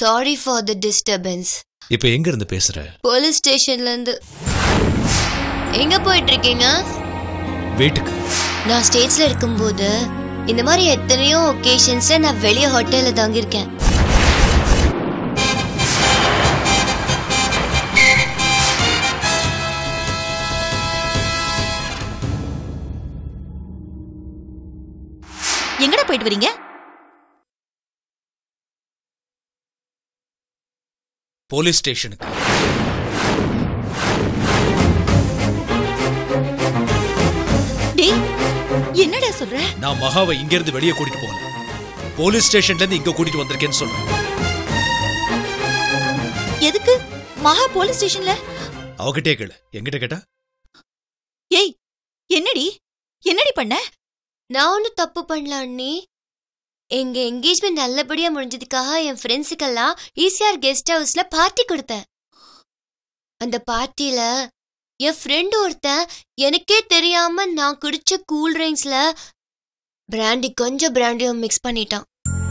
Sorry for the disturbance இப்ப எங்க இருந்து பேசுற போலீஸ் ஸ்டேஷன்ல இருந்து எங்க போயிட்டு இருக்கீங்க வீட்டுக்கு நான் ஸ்டேட்ஸ்ல இருக்கும்போது இந்த மாதிரி எத்தனையோ ஒகேஷன்ஸ்ல நான் வெளியே ஹோட்டல்ல தங்கியிருக்கேன் எங்கடா போயிட்டு வரீங்க போலீஸ் ஸ்டேஷனுக்கு டேய் என்னடா சொல்ற நான் மகாவை இங்க இருந்து வெளியே கூட்டிட்டு போகல போலீஸ் ஸ்டேஷன்ல இருந்து இங்க கூட்டிட்டு வந்திருக்கேன்னு சொல்றேன் எதுக்கு மகா போலீஸ் ஸ்டேஷன்ல அவகிட்டே கேளு என்கிட்ட கேட்டா ஏய் என்னடி என்னடி பண்ண நான் ஒன்றும் தப்பு பண்ணல அண்ணி எங்க என்கேஜ்மெண்ட் நல்லபடியா முடிஞ்சதுக்காக என் ஃப்ரெண்ட்ஸுக்கெல்லாம் ஈசிஆர் கெஸ்ட் ஹவுஸ்ல பார்ட்டி கொடுத்தேன் அந்த பார்ட்டியில என் ஃப்ரெண்டு ஒருத்தன் எனக்கே தெரியாம நான் குடிச்ச கூல் ட்ரிங்க்ஸ்ல பிராண்டி கொஞ்சம் பிராண்டியும் மிக்ஸ் பண்ணிட்டான்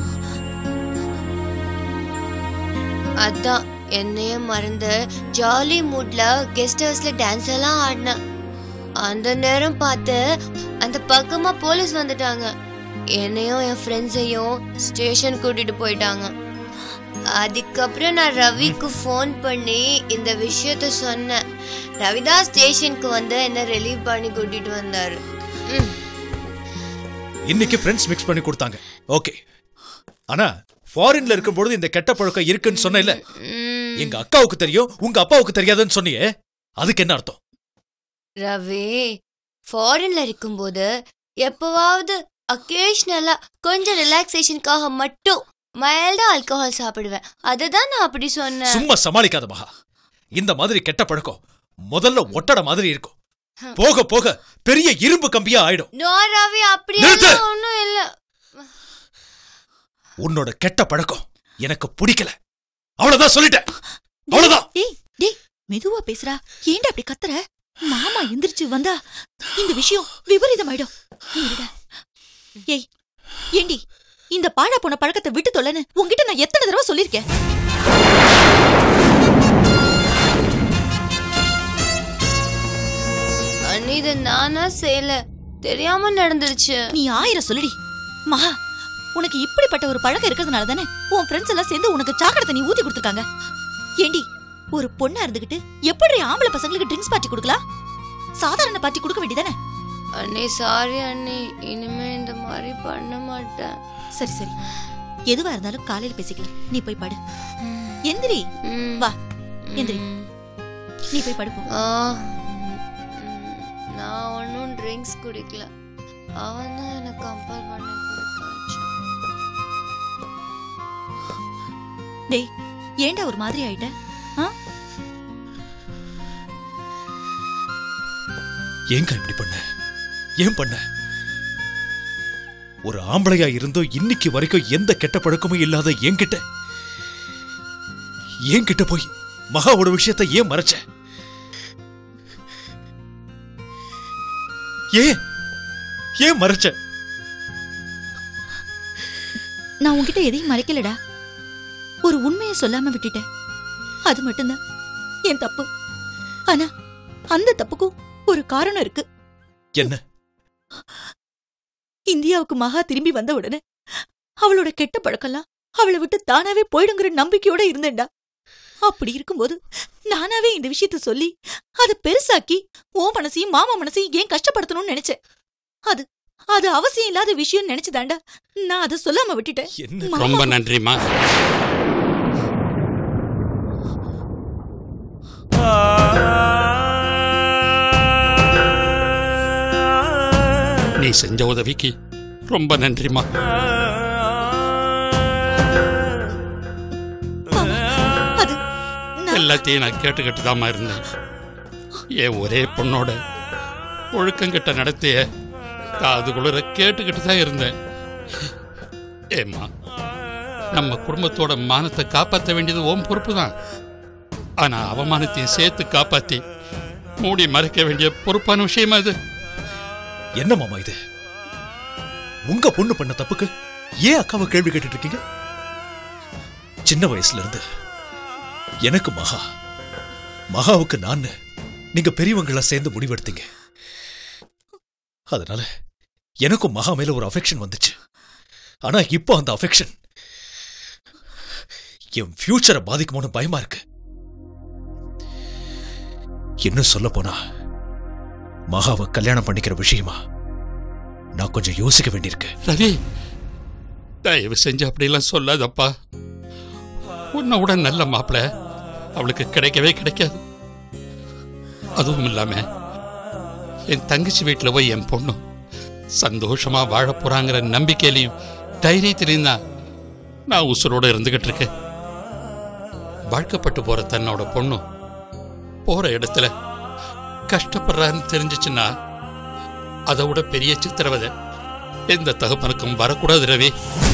அதான் என்னையே மறந்து ஜாலி மூட்ல கெஸ்ட் ஹவுஸ்ல டான்ஸ் எல்லாம் ஆடினேன் அந்த நேரம் பார்த்து அந்த பக்கமா போலீஸ் வந்துட்டாங்க என்னையும் என் ஃப்ரெண்ட்ஸையும் ஸ்டேஷன் கூட்டிட்டு போயிட்டாங்க அதுக்கப்புறம் நான் ரவிக்கு ஃபோன் பண்ணி இந்த விஷயத்த சொன்னேன் ரவிதா ஸ்டேஷனுக்கு வந்து என்ன ரிலீவ் பண்ணி கூட்டிட்டு வந்தாரு ம். இன்னைக்கு ஃப்ரெண்ட்ஸ் மிக்ஸ் பண்ணி கொடுத்தாங்க ஓகே ஆனா ஃபாரின்ல இருக்கும்பொழுது இந்த கெட்ட பழக்கம் இருக்குன்னு சொன்ன இல்ல ம். எங்க அக்காவுக்கு தெரியும் உங்க அப்பாவுக்கு தெரியாதுன்னு சொன்னியே அதுக்கு என்ன அர்த்தம் ரவி ஃபாரின்ல இருக்கும்போது எப்பவாவது அக்கேஷ்னலா கொஞ்சம் ரிலாக்ஸேஷனுக்காக மட்டும் மைல்டா ஆல்கஹால் சாப்பிடுவேன் அதுதான் நான் அப்படி சொன்னேன் சும்மா சமாளிக்காத மகா இந்த மாதிரி கெட்ட பழக்கம் முதல்ல ஒட்டட மாதிரி இருக்கும் போக போக பெரிய இரும்பு கம்பியா ஆயிடும் நோ ரவி அப்படி நிறுத்து. ஒன்றும் இல்ல உன்னோட கெட்ட பழக்கம் எனக்கு பிடிக்கல அவ்வளவுதான் சொல்லிட்டேன் அவ்வளவுதான் டேய் டேய் மெதுவா பேசுறா ஏன்டா அப்படி கத்துற மாமா எந்திரிச்சு வந்தா இந்த விஷயம் விபரீதமாயிடும் நீ இருடா. ஏய் ஏண்டி இந்த பாழா போன பழக்கத்தை விட்டு தொலைன்னு உன்கிட்ட நான் எத்தனை தடவை சொல்லிருக்கேன் அண்ணி இதை நானா செய்யல தெரியாம நடந்துருச்சு நீ ஆயிரம் சொல்லுடி மகா உனக்கு இப்படிப்பட்ட ஒரு பழக்கம் இருக்கிறதுனால தானே உன் ஃப்ரெண்ட்ஸ் எல்லாம் சேர்ந்து உனக்கு சாக்கடை தண்ணி ஊத்தி கொடுத்துருக்காங்க ஏண்டி ஒரு பொண்ணா இருந்துகிட்டு எப்படி ஆம்பளை பசங்களுக்கு ட்ரிங்க்ஸ் பார்ட்டி கொடுக்கலாம் சாதாரண பார்ட்டி கொடுக்க வேண்டியதானே அண்ணி சாரி அண்ணி இனிமே இந்த மாதிரி பண்ண மாட்டேன் சரி சரி எதுவா இருந்தாலும் காலையில பேசிக்கலாம் நீ போய் படு எந்திரி ம். வா எந்திரி ம். நீ போய் படுப்போம் ஆ, ம், நான் ஒன்றும் ட்ரிங்க்ஸ் குடிக்கல அவன் தான் எனக்கு கம்பல் பண்ணி கொடுக்க வச்சான். டேய் ஏன்டா ஒரு மாதிரி ஆயிட்ட ஆ? ஏங்க இப்படி பண்ண ஏன் பண்ண ஒரு ஆம்பளையா இருந்தோ இன்னைக்கு வரைக்கும் எந்த கெட்ட பழக்கமும் இல்லாத என்கிட்ட என்கிட்ட போய் மகாவோட விஷயத்தை ஏன் மறைச்ச ஏன் ஏன் மறைச்ச நான் உன்கிட்ட எதையும் மறைக்கலடா ஒரு உண்மையை சொல்லாம விட்டுட்டேன் அது மட்டும்தான் என் தப்பு ஆனா அந்த தப்புக்கும் ஒரு காரணம் இருக்கு என்ன இந்தியாவுக்கு மகா திரும்பி வந்த உடனே அவளோட கெட்ட பழக்கம்லாம் அவளை விட்டு தானாவே போயிடுங்கிற நம்பிக்கையோட இருந்தேன்டா அப்படி இருக்கும்போது நானாவே இந்த விஷயத்த சொல்லி அதை பெருசாக்கி ஓ மனசையும் மாமா மனசையும் ஏன் கஷ்டப்படுத்தணும்னு நினைச்சேன் அது அது அவசியம் இல்லாத விஷயம் நினைச்சுதாண்டா நான் அதை சொல்லாம விட்டுட்டேன் என்ன மாமா- ரொம்ப நன்றிம்மா நீ செஞ்ச உதவிக்கு ரொம்ப நன்றிம்மா அது நான் எல்லாத்தையும் நான் கேட்டுக்கிட்டு தாம்மா இருந்தேன் என் ஒரே பொண்ணோட ஒழுக்கங்கிட்ட நடத்திய காது குளிர கேட்டுக்கிட்டு தான் இருந்தேன் ஏம்மா நம்ம குடும்பத்தோட மானத்தை காப்பாற்ற வேண்டியது ஓம் பொறுப்பு தான் ஆனா அவமானத்தையும் சேர்த்து காப்பாத்தி மூடி மறைக்க வேண்டிய பொறுப்பான விஷயமா இது என்ன மாமா இது உங்க பொண்ணு பண்ண தப்புக்கு ஏன் அக்காவை கேள்வி கேட்டுட்டு இருக்கீங்க சின்ன வயசுல இருந்து எனக்கு மகா மகாவுக்கு நான் நீங்க பெரியவங்களா சேர்ந்து முடிவெடுத்தீங்க அதனால எனக்கும் மகா மேல ஒரு அஃபெக்ஷன் வந்துச்சு ஆனா இப்போ அந்த அஃபெக்ஷன் என் ஃபியூச்சரை பாதிக்குமோன்னு பயமா இருக்கு இன்னும் சொல்ல போனா மகாவை கல்யாணம் பண்ணிக்கிற விஷயமா நான் கொஞ்சம் யோசிக்க வேண்டியிருக்கு ரவி தயவு செஞ்சு அப்படிலாம் சொல்லாதப்பா உன்னை விட நல்ல மாப்பிள அவளுக்கு கிடைக்கவே கிடைக்காது அதுவும் இல்லாம என் தங்கச்சி வீட்டில் போய் என் பொண்ணும் சந்தோஷமா வாழ போறாங்கிற நம்பிக்கையிலையும் தைரியத்திலையும் தான் நான் உசுரோட இருந்துகிட்டு இருக்கேன் வாழ்க்கப்பட்டு போற தன்னோட பொண்ணும் போற இடத்துல கஷ்டப்படுறான்னு தெரிஞ்சிச்சுன்னா அதை விட பெரிய சித்திரவதை எந்த தகப்பனுக்கும் வரக்கூடாது ரவி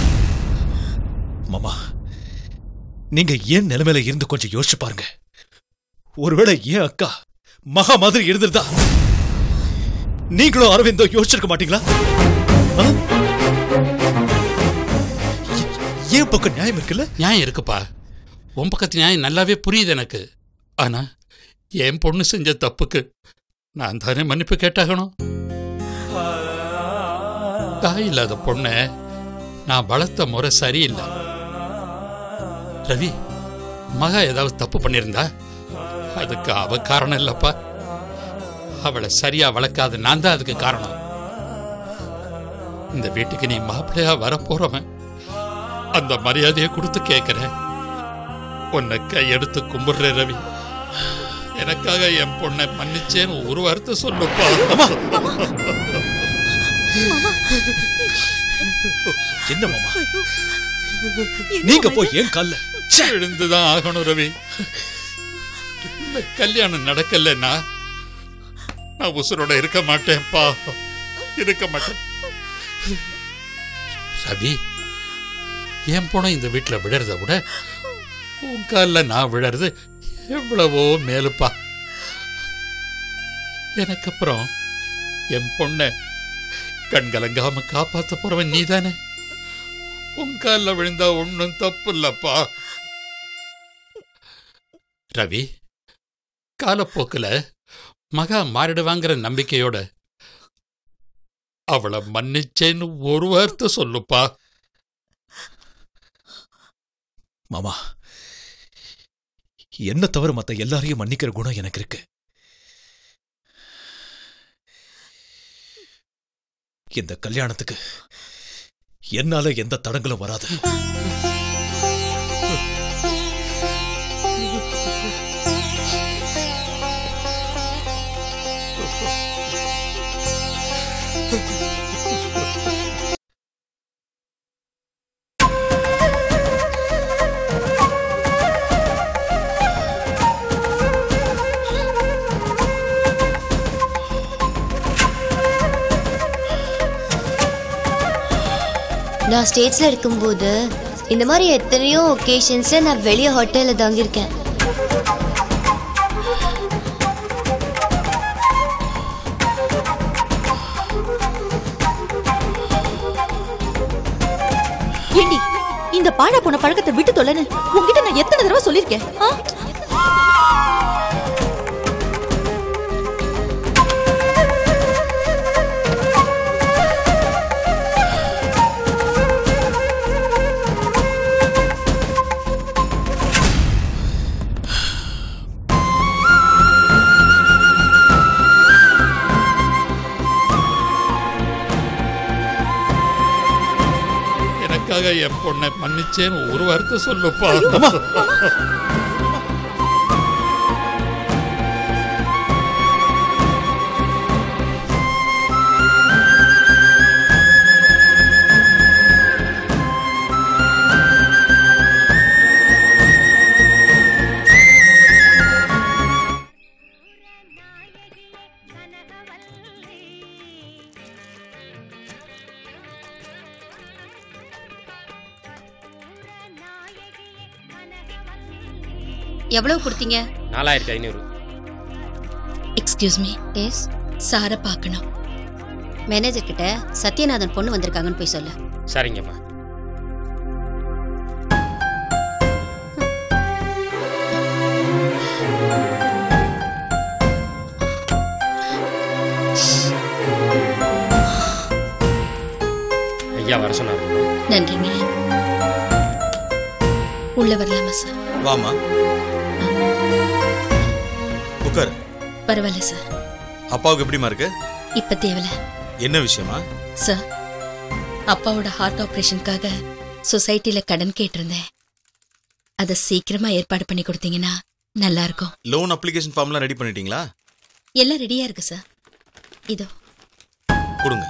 மாமா நீங்க ஏன் நிலைமையில இருந்து கொஞ்சம் யோசிச்சு பாருங்க ஒருவேளை ஏன் அக்கா மகா மாதிரி இருந்திருந்தா நீங்களும் அரவிந்தோ யோசிச்சிருக்க மாட்டீங்களா ஆ? ஏ- ஏன் பக்கம் நியாயம் இருக்குல்ல நியாயம் இருக்குப்பா உன் பக்கத்து நியாயம் நல்லாவே புரியுது எனக்கு ஆனா என் பொண்ணு செஞ்ச தப்புக்கு நான் தானே மன்னிப்பு கேட்டாகணும் தாய் இல்லாத பொண்ணை நான் வளர்த்த முறை சரியில்லை ரவி மகா ஏதாவது தப்பு பண்ணியிருந்தா அதுக்கு அவ காரணம் இல்லப்பா அவளை சரியா வளர்க்காத நான் தான் அதுக்கு காரணம் இந்த வீட்டுக்கு நீ மாப்பிள்ளையா வரப்போறவன் அந்த மரியாதையை கொடுத்து கேட்கிறேன் உன்னை கையெடுத்து கும்பிடுற ரவி எனக்காக என் பொண்ணை மன்னிச்சேன்னு ஒரு வார்த்தை சொல்லுப்பா என்ன மாமா நீங்க போய் ஏன் கால்ல ச்சே! எழுந்துதான் ஆகணும் ரவி இந்த கல்யாணம் நடக்கலன்னா நான் உசுரோட இருக்க மாட்டேன்ப்பா இருக்க மாட்டேன் ரவி என் போன இந்த வீட்டுல விழறத விட உன் காலில் நான் விழறது எவ்வளவோ மேலுப்பா எனக்கு அப்புறம் என் பொண்ணை கண்கலங்காம காப்பாத்த போறவன் நீதானே உன் காலில் விழுந்தா ஒன்றும் தப்பு இல்லப்பா ரவி காலப்போக்கில் மகா மாறிடுவாங்கிற நம்பிக்கையோட அவளை மன்னிச்சேன்னு ஒரு வார்த்தை சொல்லுப்பா மாமா என்ன தவிர மத்த எல்லாரையும் மன்னிக்கிற குணம் எனக்கு இருக்கு இந்த கல்யாணத்துக்கு என்னால எந்த தடங்களும் வராது நான் ஸ்டேட்ஸ்ல இருக்கும்போது இந்த மாதிரி எத்தனையோ ஒகேஷன்ஸ்ல நான் வெளியே ஹோட்டல்ல தங்கியிருக்கேன் ஏண்டி இந்த பாழா போன பழக்கத்தை விட்டு தொலைன்னு உன்கிட்ட நான் எத்தனை தடவை சொல்லிருக்கேன் ஆ? எனக்காக என் பொண்ணை மன்னிச்சேன்னு ஒரு வார்த்தை சொல்லுப்பா எவ்வளவு கொடுத்தீங்க நாலாயிரத்தி ஐநூறு எக்ஸ்கியூஸ் மீ எஸ் சாரை பார்க்கணும் மேனேஜர் கிட்ட சத்யநாதன் பொண்ணு வந்திருக்காங்கன்னு போய் சொல்லு சரிங்கம்மா தான் வர சொன்னார் நன்றிங்க உள்ள வரலாமா சார் வாமா உட்காரு பரவாயில்ல சார் அப்பாவுக்கு எப்படிமா இருக்கு இப்ப தேவையில்ல என்ன விஷயமா சார் அப்பாவோட ஹார்ட் ஆபரேஷனுக்காக சொசைட்டில கடன் கேட்டிருந்தேன் அதை சீக்கிரமா ஏற்பாடு பண்ணி கொடுத்தீங்கன்னா நல்லா இருக்கும் லோன் அப்ளிகேஷன் ஃபார்ம்லாம் ரெடி பண்ணிட்டீங்களா எல்லாம் ரெடியா இருக்கு சார் இதோ கொடுங்க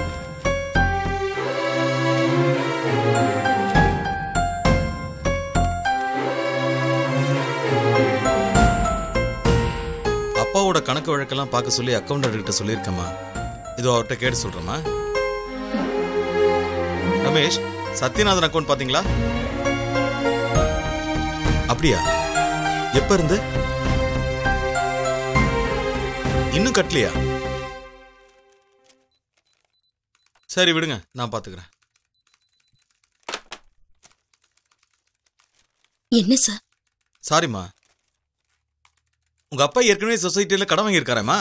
அப்பாவோட கணக்கு வழக்கெல்லாம் பார்க்க சொல்லி அக்கௌண்டன்ட் கிட்ட சொல்லியிருக்கேம்மா இதோ அவர்கிட்ட கேட்டு சொல்றேம்மா ரமேஷ் சத்யநாதன் அக்கௌண்ட் பாத்தீங்களா அப்படியா எப்ப இருந்து இன்னும் கட்டலையா சரி விடுங்க நான் பாத்துக்கிறேன் என்ன சார் சாரிம்மா உங்க அப்பா ஏற்கனவே சொசைட்டில கடன் வாங்கியிருக்காரேம்மா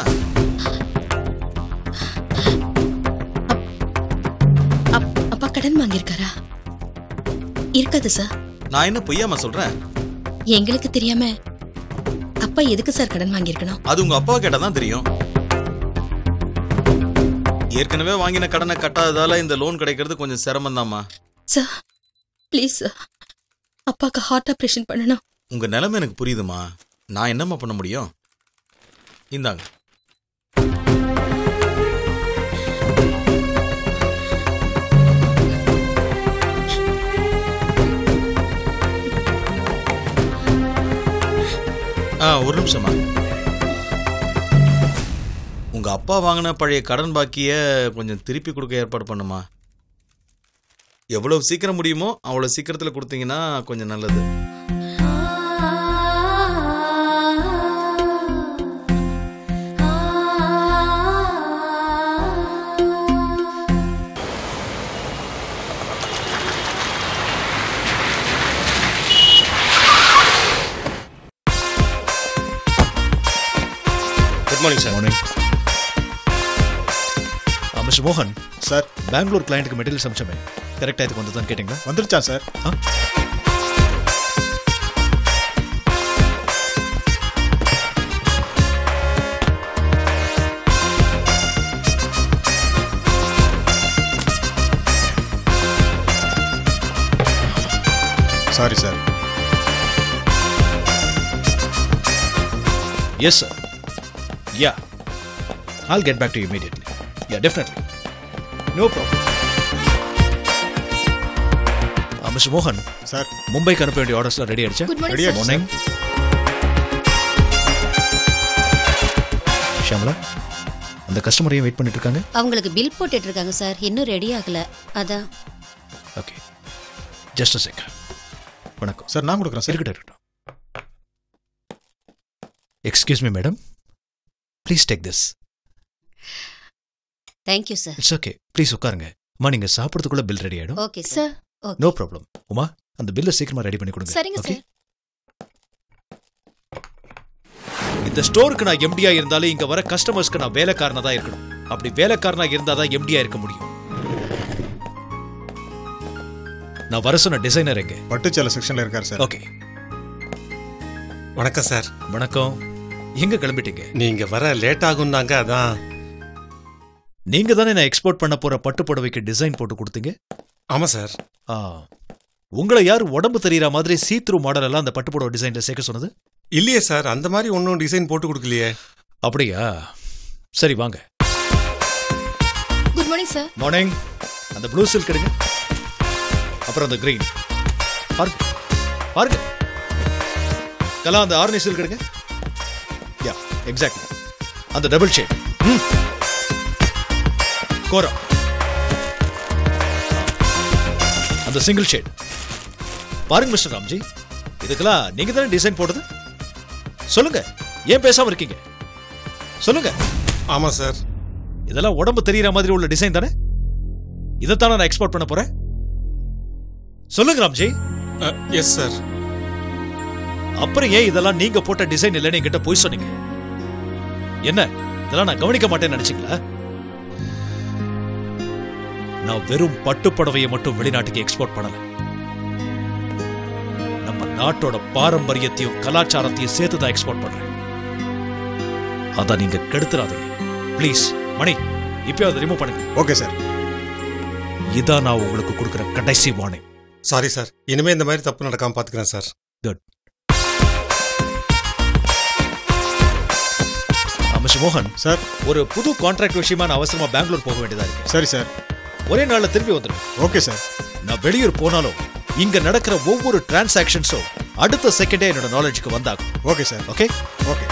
அப்- அப்பா கடன் வாங்கியிருக்காரா இருக்காது சார் நான் என்ன பொய்யாம சொல்றேன் எங்களுக்கு தெரியாம அப்பா எதுக்கு சார் கடன் வாங்கியிருக்கணும் அது உங்க அப்பா கேட்டா தான் தெரியும் ஏற்கனவே வாங்கின கடனை கட்டாததால இந்த லோன் கிடைக்கிறது கொஞ்சம் சிரமம் சார் ப்ளீஸ் சார் அப்பாவுக்கு ஹார்ட் ஆபரேஷன் பண்ணணும் உங்க நிலைமை எனக்கு புரியுதுமா நான் என்னம்மா பண்ண முடியும் இந்தாங்க ஆ ஒரு நிமிஷமா உங்க அப்பா வாங்கின பழைய கடன் பாக்கிய கொஞ்சம் திருப்பி கொடுக்க ஏற்பாடு பண்ணுமா எவ்வளவு சீக்கிரம் முடியுமோ அவ்வளவு சீக்கிரத்துல கொடுத்தீங்கன்னா கொஞ்சம் நல்லது good morning sir morning mister மோகன் சார் பெங்களூர் கிளைண்ட்டுக்கு மெட்டீரியல் சமைச்சமே கரெக்டாக இதுக்கு வந்ததுன்னு கேட்டிங்களா வந்துருச்சா சார் ஆ sorry sir Yes, sir. Yeah. I'll get back to you immediately. Yeah, definitely. No problem. Uh, Mr. Mohan, sir மும்பைக்கு அனுப்ப வேண்டிய ஆர்டர்ஸ்லாம் ரெடி ஆயிடுச்சா குட் ரெடியா மார்னிங் ஷாமலா அந்த கஸ்டமரையும் வெயிட் பண்ணிட்டு இருக்காங்க அவங்களுக்கு பில் போட்டுட்டு இருக்காங்க சார் இன்னும் ரெடி ஆகல அதான் ஓகே ஜஸ்ட் செக் வணக்கம் சார் நான் கொடுக்குறேன் சார் இருக்கட்டும் இருக்கட்டும் excuse me madam please take this thank you sir it's okay please உட்காருங்க அம்மா நீங்க சாப்பிட்றதுக்குள்ள பில் ரெடி ஆயிடும் okay sir okay no problem Uma அந்த பில்லை சீக்கிரமா ரெடி பண்ணி கொடுங்க சரிங்க okay? சார் இந்த ஸ்டோருக்கு நான் எம்டியா இருந்தாலும் இங்க வர கஸ்டமர்ஸ்க்கு நான் வேலைக்காரனா தான் இருக்கணும் அப்படி வேலைக்காரனா இருந்தா தான் எம்டியா இருக்க முடியும் நான் வர சொன்ன டிசைனர் எங்க பட்டுச்சேலை செக்ஷன்ல இருக்கார் சார் ஓகே வணக்கம் சார் வணக்கம் எங்க கிளம்பிட்டீங்க நீங்க வர லேட் ஆகும்னாங்க அதான் நீங்க தானே நான் எக்ஸ்போர்ட் பண்ண போற பட்டு புடவைக்கு டிசைன் போட்டு கொடுத்தீங்க ஆமா சார் ஆ உங்களை யார் உடம்பு தெரியற மாதிரி சீத்ரூ மாடல் எல்லாம் அந்த பட்டு புடவை டிசைன்ல சேர்க்க சொன்னது இல்லையே சார் அந்த மாதிரி ஒன்றும் டிசைன் போட்டு கொடுக்கலையே அப்படியா சரி வாங்க குட் மார்னிங் சார் மார்னிங் அந்த ப்ளூ சில்க் எடுங்க அப்புறம் அந்த கிரீன் பாருங்க பாருங்க கலா அந்த ஆர்னி சில்க் எடுங்க யா எக்ஸாக்ட்லி அந்த டபுள் ஷேட் கோரா அந்த சிங்கிள் ஷேட் பாருங்க மிஸ்டர் ராம்ஜி இதுக்கெல்லாம் நீங்க தானே டிசைன் போடுறது சொல்லுங்க ஏன் பேசாம இருக்கீங்க சொல்லுங்க ஆமா சார் இதெல்லாம் உடம்பு தெரியற மாதிரி உள்ள டிசைன் தானே இதைத்தானே நான் எக்ஸ்போர்ட் பண்ண போறேன் சொல்லுங்க ராம்ஜி எஸ் சார் அப்புறம் ஏன் இதெல்லாம் நீங்க போட்ட டிசைன் இல்லைன்னு என்கிட்ட போய் சொன்னீங்க என்ன இதெல்லாம் நான் கவனிக்க மாட்டேன்னு நினைச்சீங்களா நான் வெறும் பட்டுப்புடவையை மட்டும் வெளிநாட்டுக்கு எக்ஸ்போர்ட் பண்ணல நம்ம நாட்டோட பாரம்பரியத்தையும் கலாச்சாரத்தையும் சேர்த்து தான் எக்ஸ்போர்ட் பண்றேன் அதான் நீங்க கெடுத்துறாதீங்க ப்ளீஸ் மணி இப்பயும் அதை ரிமூவ் பண்ணுங்க ஓகே சார் இதான் நான் உங்களுக்கு கொடுக்குற கடைசி வார்னிங் சாரி சார் இனிமே இந்த மாதிரி தப்பு நடக்காம பாத்துக்கிறேன் சார் குட் மிஸ்டர் மோகன் சார் ஒரு புது கான்ட்ராக்ட் விஷயமா நான் அவசரமா பெங்களூர் போக வேண்டியதா இருக்கு சரி சார் ஒரே நாள்ல திரும்பி வந்துடும் ஓகே சார் நான் வெளியூர் போனாலும் இங்க நடக்கிற ஒவ்வொரு டிரான்சாக்ஷன்ஸும் அடுத்த செகண்டே என்னோட நாலேஜுக்கு வந்தாகும் ஓகே சார் ஓகே ஓகே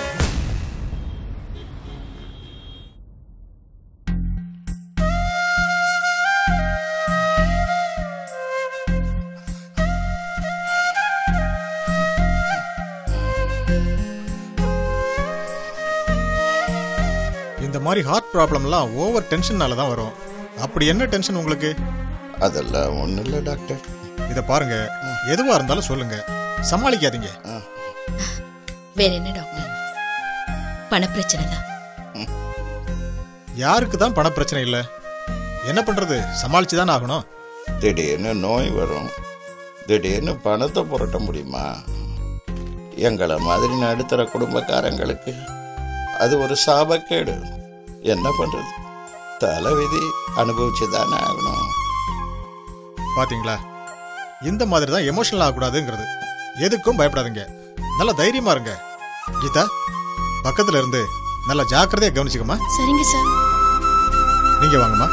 இந்த மாதிரி ஹார்ட் ப்ராப்ளம்லாம் ஓவர் டென்ஷன்னால தான் வரும் அப்படி என்ன டென்ஷன் உங்களுக்கு அதெல்லாம் ஒன்றும் இல்லை டாக்டர் இதை பாருங்க எதுவா இருந்தாலும் சொல்லுங்க சமாளிக்காதீங்க வேற என்ன டாக்டர் பணப்பிரச்சனை தான் யாருக்கு தான் பண பிரச்சனை இல்லை என்ன பண்றது சமாளிச்சு தானே ஆகணும் திடீர்னு நோய் வரும் திடீர்னு பணத்தை புரட்ட முடியுமா எங்களை மாதிரி நடுத்தர குடும்பக்காரங்களுக்கு அது ஒரு சாபக்கேடு என்ன பண்றது தலைவிதி அனுபவிச்சு தானே ஆகணும் பாத்தீங்களா இந்த மாதிரி தான் எமோஷனல் ஆகக்கூடாதுங்கிறது எதுக்கும் பயப்படாதீங்க நல்ல தைரியமா இருங்க கீதா பக்கத்துல இருந்து நல்ல ஜாக்கிரதையா கவனிச்சுக்கமா சரிங்க சார் நீங்க வாங்கம்மா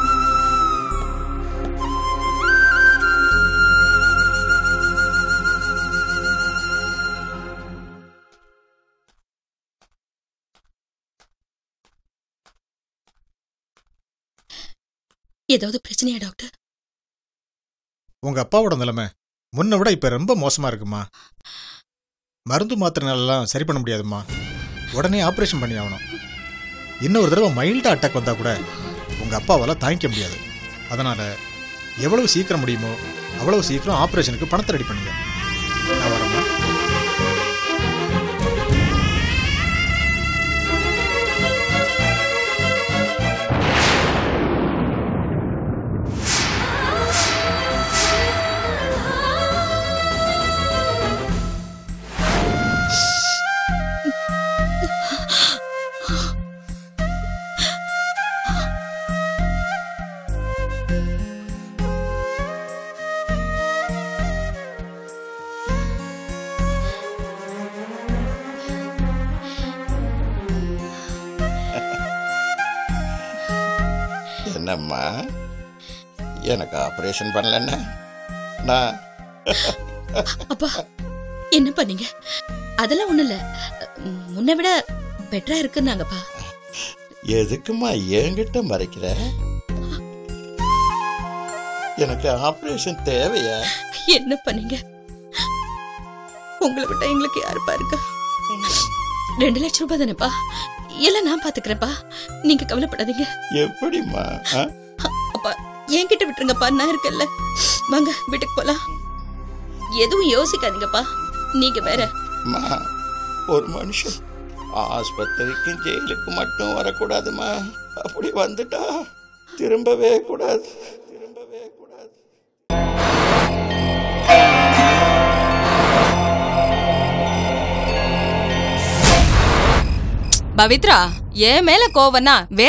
ஏதாவது பிரச்சனையா டாக்டர் உங்க அப்பாவோட நிலைமை முன்ன விட இப்ப ரொம்ப மோசமா இருக்குமா மருந்து மாத்திரைனாலலாம் சரி பண்ண முடியாதும்மா உடனே ஆபரேஷன் பண்ணி ஆகணும் இன்னொரு தடவை மைல்டா அட்டாக் வந்தா கூட உங்க அப்பாவால தாங்கிக்க முடியாது அதனால எவ்வளவு சீக்கிரம் முடியுமோ அவ்வளவு சீக்கிரம் ஆபரேஷனுக்கு பணத்தை ரெடி பண்ணுங்க நான் வரேம்மா என்னம்மா எனக்கு ஆப்ரேஷன் பண்ணலன்னா நான் அப்பா என்ன பண்ணீங்க அதெல்லாம் ஒண்ணும் இல்ல முன்ன விட பெட்டரா இருக்குன்னாங்கப்பா எதுக்குமா என்கிட்ட மறைக்கிற எனக்கு ஆப்ரேஷன் தேவையா என்ன பண்ணீங்க உங்களை விட்டா எங்களுக்கு யாருப்பா இருக்கா ரெண்டு லட்சம் ரூபாய் தானேப்பா எல்லாம் நான் பாத்துக்கிறேன்ப்பா நீங்க கவலைப்படாதீங்க எப்படிம்மா ஆ? அப்பா என்கிட்ட விட்டுருங்கப்பா நான் இருக்கேன்ல வாங்க வீட்டுக்கு போலாம் எதுவும் யோசிக்காதீங்கப்பா நீங்க வேற அம்மா ஒரு மனுஷன் ஆஸ்பத்திரிக்கும் ஜெயிலுக்கு மட்டும் வரக்கூடாதுமா அப்படி வந்துட்டா திரும்பவே கூடாது திரும்பவே கூடாது பவித்ரா என் மேல கோவம்னா